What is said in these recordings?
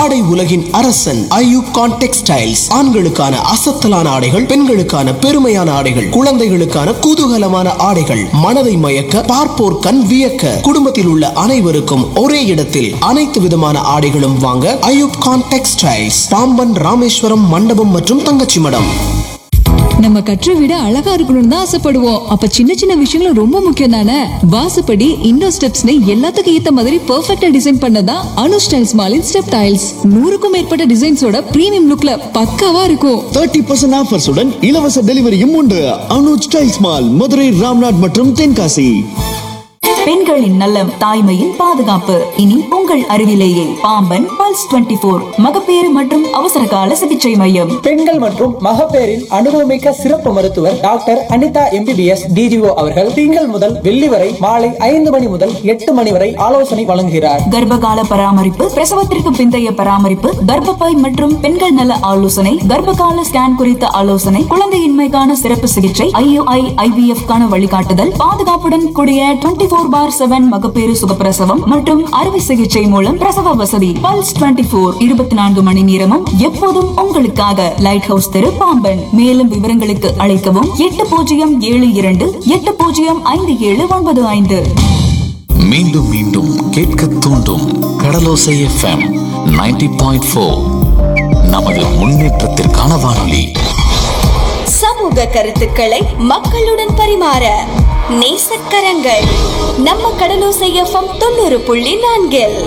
ஆடை உலகின் அரசன் ஐயூப் கான் டெக்ஸ்டைல்ஸ் ஆண்களுக்கான அசத்தலான ஆடைகள் பெண்களுக்கான பெருமையான ஆடைகள் குழந்தைகளுக்கான குதூகலமான ஆடைகள் மனதை மயக்க பார்ப்போர் கண் வியக்க குடும்பத்தில் உள்ள அனைவருக்கும் ஒரே இடத்தில் அனைத்து விதமான ஆடைகளும் வாங்க ஐயூப் கான் டெக்ஸ்டைல்ஸ் பாம்பன் ராமேஸ்வரம் மண்டபம் மற்றும் தங்கச்சி மடம் நம்ம கற்ற விட அழகா இருக்கணும்னு தான் ஆசைப்படுவோம் அப்ப சின்ன சின்ன விஷயங்களும் ரொம்ப முக்கியம் தானே வாசப்படி இன்னோ ஸ்டெப்ஸ்னு எல்லாத்துக்கும் ஏத்த மாதிரி பெர்ஃபெக்ட்டா டிசைன் பண்ணதான் அனு ஸ்டைல்ஸ் மாலின் ஸ்டெப் டைல்ஸ் நூறுக்கும் மேற்பட்ட டிசைன்ஸோட பிரீமியம் லுக்ல பக்காவா இருக்கும் தேர்ட்டி பர்சன்ட் ஆஃபர்ஸுடன் இலவச டெலிவரியும் உண்டு அனுஜ் டைல்ஸ் மால் மதுரை ராம்நாட் மற்றும் தென்காசி பெண்களின் நலம் தாய்மையின் பாதுகாப்பு இனி உங்கள் அருகிலேயே பாம்பன் பல்ஸ் 24 போர் மகப்பேறு மற்றும் அவசர கால சிகிச்சை மையம் பெண்கள் மற்றும் மகப்பேறின் அனுபவமிக்க சிறப்பு மருத்துவர் டாக்டர் அனிதா எம்பிபிஎஸ் டிஜிஓ அவர்கள் திங்கள் முதல் வெள்ளி வரை மாலை ஐந்து மணி முதல் எட்டு மணி வரை ஆலோசனை வழங்குகிறார் கர்ப்பகால பராமரிப்பு பிரசவத்திற்கு பிந்தைய பராமரிப்பு கர்ப்பப்பை மற்றும் பெண்கள் நல ஆலோசனை கர்ப்பகால ஸ்கேன் குறித்த ஆலோசனை குழந்தையின்மைக்கான சிறப்பு சிகிச்சை ஐயுஐ ஐவிஎஃப் கான வழிகாட்டுதல் பாதுகாப்புடன் கூடிய டுவெண்டி போர் பார் செவன் மகப்பேறு சுகப்பிரசவம் மற்றும் அறுவை சிகிச்சை மூலம் பிரசவ வசதி பல்ஸ் டுவெண்டி போர் இருபத்தி நான்கு மணி நேரமும் எப்போதும் உங்களுக்காக லைட் ஹவுஸ் தெரு பாம்பன் மேலும் விவரங்களுக்கு அழைக்கவும் எட்டு பூஜ்ஜியம் ஏழு இரண்டு எட்டு பூஜ்ஜியம் ஐந்து ஏழு ஒன்பது ஐந்து மீண்டும் மீண்டும் கேட்க தூண்டும் கடலோசை எஃப்எம் 90.4 பாயிண்ட் ஃபோர் நமது முன்னேற்றத்திற்கான வானொலி சமூக கருத்துக்களை மக்களுடன் பரிமாற நேசக்கரங்கள் நம்ம கடலோசை எஃப்எம் தொண்ணூறு புள்ளி நான்கில்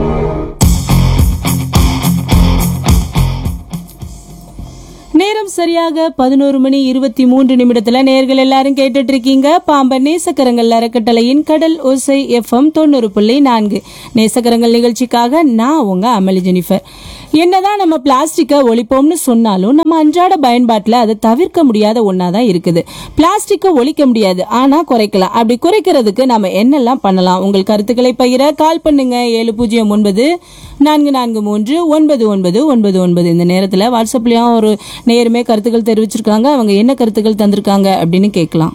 நேரம் சரியாக பதினோரு மணி இருபத்தி மூன்று நிமிடத்துல நேர்கள் எல்லாரும் கேட்டுட்டு இருக்கீங்க பாம்பன் நேசக்கரங்கள் அறக்கட்டளையின் கடல் ஓசை எஃப்எம் தொண்ணூறு புள்ளி நான்கு நேசக்கரங்கள் நிகழ்ச்சிக்காக நான் உங்க அமளி ஜெனிஃபர் என்னதான் நம்ம பிளாஸ்டிக்கை ஒழிப்போம்னு சொன்னாலும் நம்ம அன்றாட பயன்பாட்டில் அதை தவிர்க்க முடியாத ஒன்றா தான் இருக்குது பிளாஸ்டிக்கை ஒழிக்க முடியாது ஆனால் குறைக்கலாம் அப்படி குறைக்கிறதுக்கு நம்ம என்னெல்லாம் பண்ணலாம் உங்கள் கருத்துக்களை பகிர கால் பண்ணுங்க ஏழு பூஜ்ஜியம் ஒன்பது நான்கு நான்கு மூன்று ஒன்பது ஒன்பது ஒன்பது ஒன்பது இந்த நேரத்தில் வாட்ஸ்அப்லேயும் ஒரு நேருமே கருத்துக்கள் தெரிவிச்சிருக்காங்க அவங்க என்ன கருத்துக்கள் தந்திருக்காங்க அப்படின்னு கேட்கலாம்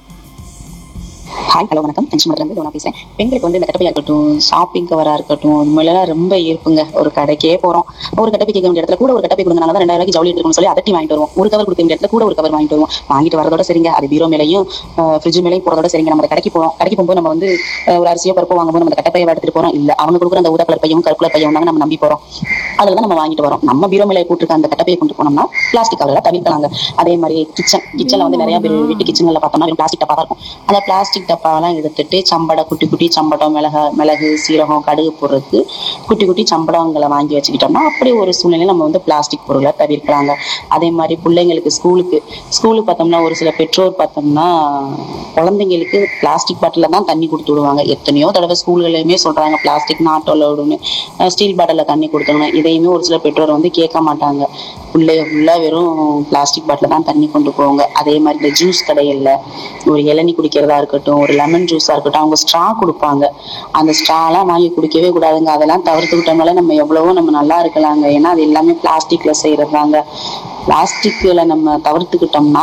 ஹாய் ஹலோ வணக்கம் பென்ஷன் நான் பேசுறேன் பெண்களுக்கு வந்து இந்த கட்டப்பையா இருக்கட்டும் ஷாப்பிங் கவரா இருக்கட்டும் இது மாதிரிலாம் ரொம்ப ஈர்ப்புங்க ஒரு கடைக்கே போறோம் ஒரு கட்டப்பை கேட்க வேண்டிய இடத்துல கூட ஒரு கட்டப்பை கொடுங்க நாங்க ரெண்டாயிரம் ரூபாய்க்கு ஜவுளி எடுக்கணும்னு சொல்லி அதட்டி வாங்கிட்டு வருவோம் ஒரு கவர் கொடுக்க வேண்டிய இடத்துல கூட ஒரு கவர் வாங்கிட்டு வருவோம் வாங்கிட்டு வரதோட சரிங்க அது பீரோ மேலையும் ஃப்ரிட்ஜ் மேலையும் போறதோட சரிங்க நம்ம கடைக்கு போறோம் கடைக்கு போகும்போது நம்ம வந்து அஹ், ஒரு அரிசியோ பருப்போ வாங்கும்போது நம்ம கட்டப்பையை எடுத்துட்டு போறோம் இல்ல அவங்க கொடுக்குற அந்த ஊதா கலர் பையும் கருப்பு கலர் பையும் தாங்க நம்ம நம்பி போறோம் அதுல தான் நம்ம வாங்கிட்டு வரோம் நம்ம பீரோ மேலே போட்டுருக்க அந்த கட்டப்பையை கொண்டு போனோம்னா பிளாஸ்டிக் கவர்ல தவிர்க்கலாங்க அதே மாதிரி கிச்சன் கிச்சன்ல வந்து நிறைய பேர் வீட்டு கிச்சன்ல பார்த்தோம்னா பிளாஸ்டிக் டப்பா தான் இருக்கும் அந்த பிளாஸ்டிக் டப்பாவெல்லாம் எடுத்துட்டு சம்படை குட்டி குட்டி சம்படம் மிளகு மிளகு சீரகம் கடுகு போடுறதுக்கு குட்டி குட்டி சம்படங்களை வாங்கி வச்சுக்கிட்டோம்னா அப்படி ஒரு சூழ்நிலையில நம்ம வந்து பிளாஸ்டிக் பொருளை தவிர்க்கலாங்க அதே மாதிரி பிள்ளைங்களுக்கு ஸ்கூலுக்கு ஸ்கூலுக்கு பார்த்தோம்னா ஒரு சில பெற்றோர் பார்த்தோம்னா குழந்தைங்களுக்கு பிளாஸ்டிக் பாட்டில தான் தண்ணி கொடுத்து விடுவாங்க எத்தனையோ தடவை ஸ்கூல்களையுமே சொல்றாங்க பிளாஸ்டிக் நாட் அலோடுன்னு ஸ்டீல் பாட்டில தண்ணி கொடுத்தோம்னா இதையுமே ஒரு சில பெற்றோர் வந்து கேட்க மாட்டாங்க பிள்ளைய ஃபுல்லா வெறும் பிளாஸ்டிக் பாட்டில தான் தண்ணி கொண்டு போவாங்க அதே மாதிரி இந்த ஜூஸ் கடைகள்ல ஒரு இளநீ குடிக்கிறதா இருக்கட்டும் ஒரு லெமன் ஜூஸா இருக்கட்டும் அவங்க ஸ்ட்ரா கொடுப்பாங்க அந்த ஸ்ட்ராலாம் வாங்கி குடிக்கவே கூடாதுங்க அதெல்லாம் தவிர்த்துக்கிட்டோம்னால நம்ம எவ்வளவோ நம்ம நல்லா இருக்கலாங்க ஏன்னா அது எல்லாமே பிளாஸ்டிக்ல செய்யறதாங்க பிளாஸ்டிக்ல நம்ம தவிர்த்துக்கிட்டோம்னா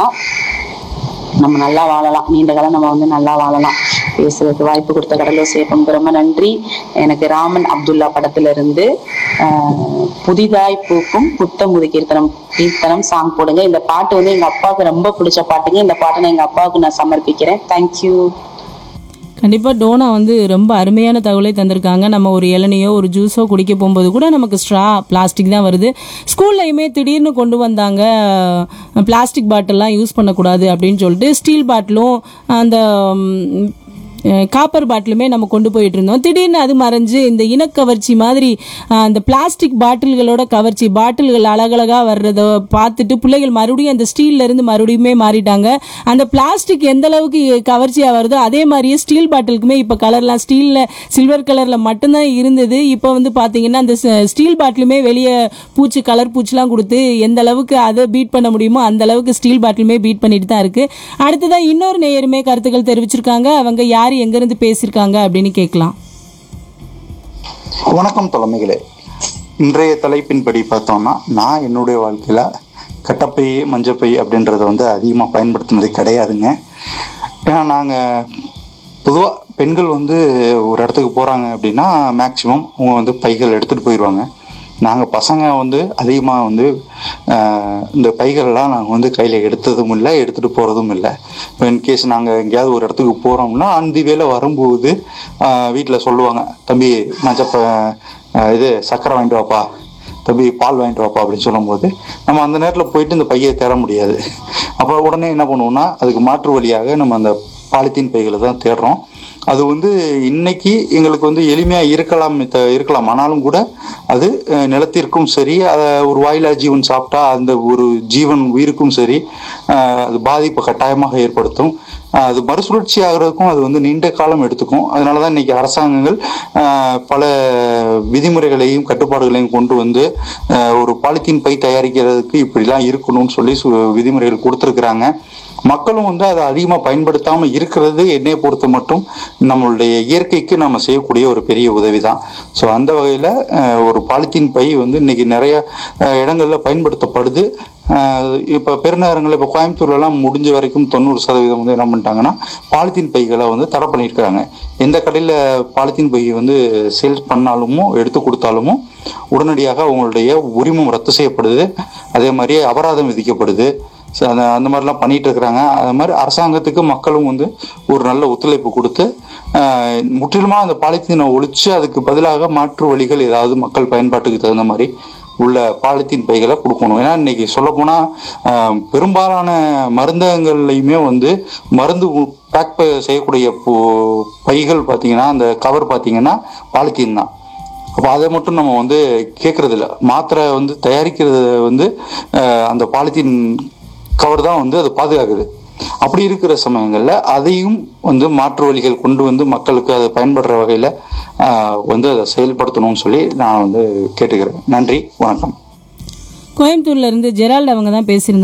நம்ம நல்லா வாழலாம் நீண்ட காலம் நம்ம வந்து நல்லா வாழலாம் பேசுறதுக்கு வாய்ப்பு கொடுத்த கடலூர் சேப்பம் ரொம்ப நன்றி எனக்கு ராமன் அப்துல்லா படத்துல இருந்து ஆஹ், புதிதாய் பூக்கும் புத்தமுது கீர்த்தனம் கீர்த்தனம் சாங் போடுங்க இந்த பாட்டு வந்து எங்க அப்பாவுக்கு ரொம்ப பிடிச்ச பாட்டுங்க இந்த பாட்டை நான் எங்க அப்பாவுக்கு நான் சமர்ப்பிக்கிறேன் தேங்க்யூ கண்டிப்பாக டோனா வந்து ரொம்ப அருமையான தகவலை தந்திருக்காங்க நம்ம ஒரு இளநியோ ஒரு ஜூஸோ குடிக்க போகும்போது கூட நமக்கு ஸ்ட்ரா பிளாஸ்டிக் தான் வருது ஸ்கூல்லையுமே திடீர்னு கொண்டு வந்தாங்க பிளாஸ்டிக் பாட்டில்லாம் யூஸ் பண்ணக்கூடாது அப்படின்னு சொல்லிட்டு ஸ்டீல் பாட்டிலும் அந்த ம், காப்பர் பாட்டிலுமே நம்ம கொண்டு போயிட்டு இருந்தோம் திடீர்னு அது மறைஞ்சு இந்த இனக்கவர்ச்சி மாதிரி அஹ், அந்த பிளாஸ்டிக் பாட்டில்களோட கவர்ச்சி பாட்டில்கள் அழகழகா வர்றத பார்த்துட்டு பிள்ளைகள் மறுபடியும் அந்த ஸ்டீல்ல இருந்து மறுபடியுமே மாறிட்டாங்க அந்த பிளாஸ்டிக் எந்த அளவுக்கு கவர்ச்சியா வருதோ அதே மாதிரியே ஸ்டீல் பாட்டிலுக்குமே இப்போ கலர்லாம் ஸ்டீல்ல சில்வர் கலர்ல மட்டும்தான் இருந்தது இப்போ வந்து பாத்தீங்கன்னா அந்த ஸ்டீல் பாட்டிலுமே வெளியே பூச்சி கலர் பூச்சிலாம் கொடுத்து எந்த அளவுக்கு அதை பீட் பண்ண முடியுமோ அந்த அளவுக்கு ஸ்டீல் பாட்டிலுமே பீட் பண்ணிட்டு தான் இருக்கு அடுத்ததா இன்னொரு நேயருமே கருத்துக்கள் தெரிவிச்சிருக்காங்க அவங்க யார் எங்கிருந்து பேசியிருக்காங்க அப்படின்னு கேட்கலாம் வணக்கம் தலைமைகளே இன்றைய தலைப்பின்படி பார்த்தோம்னா நான் என்னுடைய வாழ்க்கையில் கட்டப்பை மஞ்சப்பை அப்படின்றத வந்து அதிகமாக பயன்படுத்தினது கிடையாதுங்க ஏன்னா நாங்கள் பொதுவாக பெண்கள் வந்து ஒரு இடத்துக்கு போகிறாங்க அப்படின்னா மேக்சிமம் அவங்க வந்து பைகள் எடுத்துகிட்டு போயிடுவாங்க நாங்கள் பசங்க வந்து அதிகமாக வந்து ஆஹ், இந்த பைகளெல்லாம் நாங்கள் வந்து கையில் எடுத்ததும் இல்லை எடுத்துகிட்டு போகிறதும் இல்லை இப்போ இன்கேஸ் நாங்கள் எங்கேயாவது ஒரு இடத்துக்கு போகிறோம்னா அந்த வேலை வரும்போது வீட்டில் சொல்லுவாங்க தம்பி மஞ்சப்ப ஆஹ், இது சக்கரை வாங்கிட்டு வாப்பா தம்பி பால் வாங்கிட்டு வாப்பா அப்படின்னு சொல்லும்போது நம்ம அந்த நேரத்தில் போயிட்டு இந்த பையை தேட முடியாது அப்போ உடனே என்ன பண்ணுவோம்னா அதுக்கு மாற்று வழியாக நம்ம அந்த பாலித்தீன் பைகளை தான் தேடுறோம் அது வந்து இன்னைக்கு எங்களுக்கு வந்து எளிமையாக இருக்கலாம் த- இருக்கலாம் ஆனாலும் கூட அது அஹ், நிலத்திற்கும் சரி அதை ஒரு வாயிலா ஜீவன் சாப்பிட்டா அந்த ஒரு ஜீவன் உயிருக்கும் சரி அஹ், அது பாதிப்பை கட்டாயமாக ஏற்படுத்தும் அஹ், அது மறுசுழற்சி ஆகிறதுக்கும் அது வந்து நீண்ட காலம் எடுத்துக்கும் அதனால தான் இன்னைக்கு அரசாங்கங்கள் அஹ், பல விதிமுறைகளையும் கட்டுப்பாடுகளையும் கொண்டு வந்து அஹ், ஒரு பாலித்தீன் பை தயாரிக்கிறதுக்கு இப்படிலாம் இருக்கணும்னு சொல்லி சு- விதிமுறைகள் கொடுத்துருக்குறாங்க மக்களும் வந்து அதை அதிகமாக பயன்படுத்தாமல் இருக்கிறது என்னைய பொறுத்த மட்டும் நம்மளுடைய இயற்கைக்கு நம்ம செய்யக்கூடிய ஒரு பெரிய உதவி தான் ஸோ அந்த வகையில் ஒரு பாலித்தீன் பை வந்து இன்னைக்கு நிறைய அஹ், இடங்கள்ல பயன்படுத்தப்படுது இப்போ பெருநகரங்கள் இப்போ கோயம்புத்தூர்லலாம் முடிஞ்ச வரைக்கும் தொண்ணூறு சதவீதம் வந்து என்ன பண்ணிட்டாங்கன்னா பாலித்தீன் பைகளை வந்து தடை பண்ணியிருக்கிறாங்க எந்த கடையில் பாலித்தீன் பை வந்து சேல்ஸ் பண்ணாலுமோ எடுத்து கொடுத்தாலுமோ உடனடியாக அவங்களுடைய உரிமம் ரத்து செய்யப்படுது அதே மாதிரி அபராதம் விதிக்கப்படுது ஸோ அந்த அந்த மாதிரிலாம் பண்ணிட்டு இருக்கிறாங்க அது மாதிரி அரசாங்கத்துக்கு மக்களும் வந்து ஒரு நல்ல ஒத்துழைப்பு கொடுத்து ஆஹ், முற்றிலுமா அந்த பாலித்தீனை ஒழிச்சு அதுக்கு பதிலாக மாற்று வழிகள் ஏதாவது மக்கள் பயன்பாட்டுக்கு தகுந்த மாதிரி உள்ள பாலித்தீன் பைகளை கொடுக்கணும் ஏன்னா இன்னைக்கு சொல்லப்போனால் பெரும்பாலான மருந்தகங்கள்லையுமே வந்து மருந்து பேக் செய்யக்கூடிய போ- பைகள் பார்த்தீங்கன்னா அந்த கவர் பார்த்தீங்கன்னா பாலித்தீன் தான் அப்போ அதை மட்டும் நம்ம வந்து கேட்கறது இல்ல மாத்திரை வந்து தயாரிக்கிறது வந்து அஹ், அந்த பாலித்தீன் கவர் தான் வந்து அது பாதுகாக்குது அப்படி இருக்கிற சமயங்களில் அதையும் வந்து மாற்று வழிகள் கொண்டு வந்து மக்களுக்கு அதை பயன்படுற வகையில் வந்து அதை செயல்படுத்தணும்னு சொல்லி நான் வந்து கேட்டுக்கிறேன் நன்றி வணக்கம் கோயம்புத்தூர்ல இருந்து ஜெரால்ட் அவங்க தான் பேசியிருந்தாங்க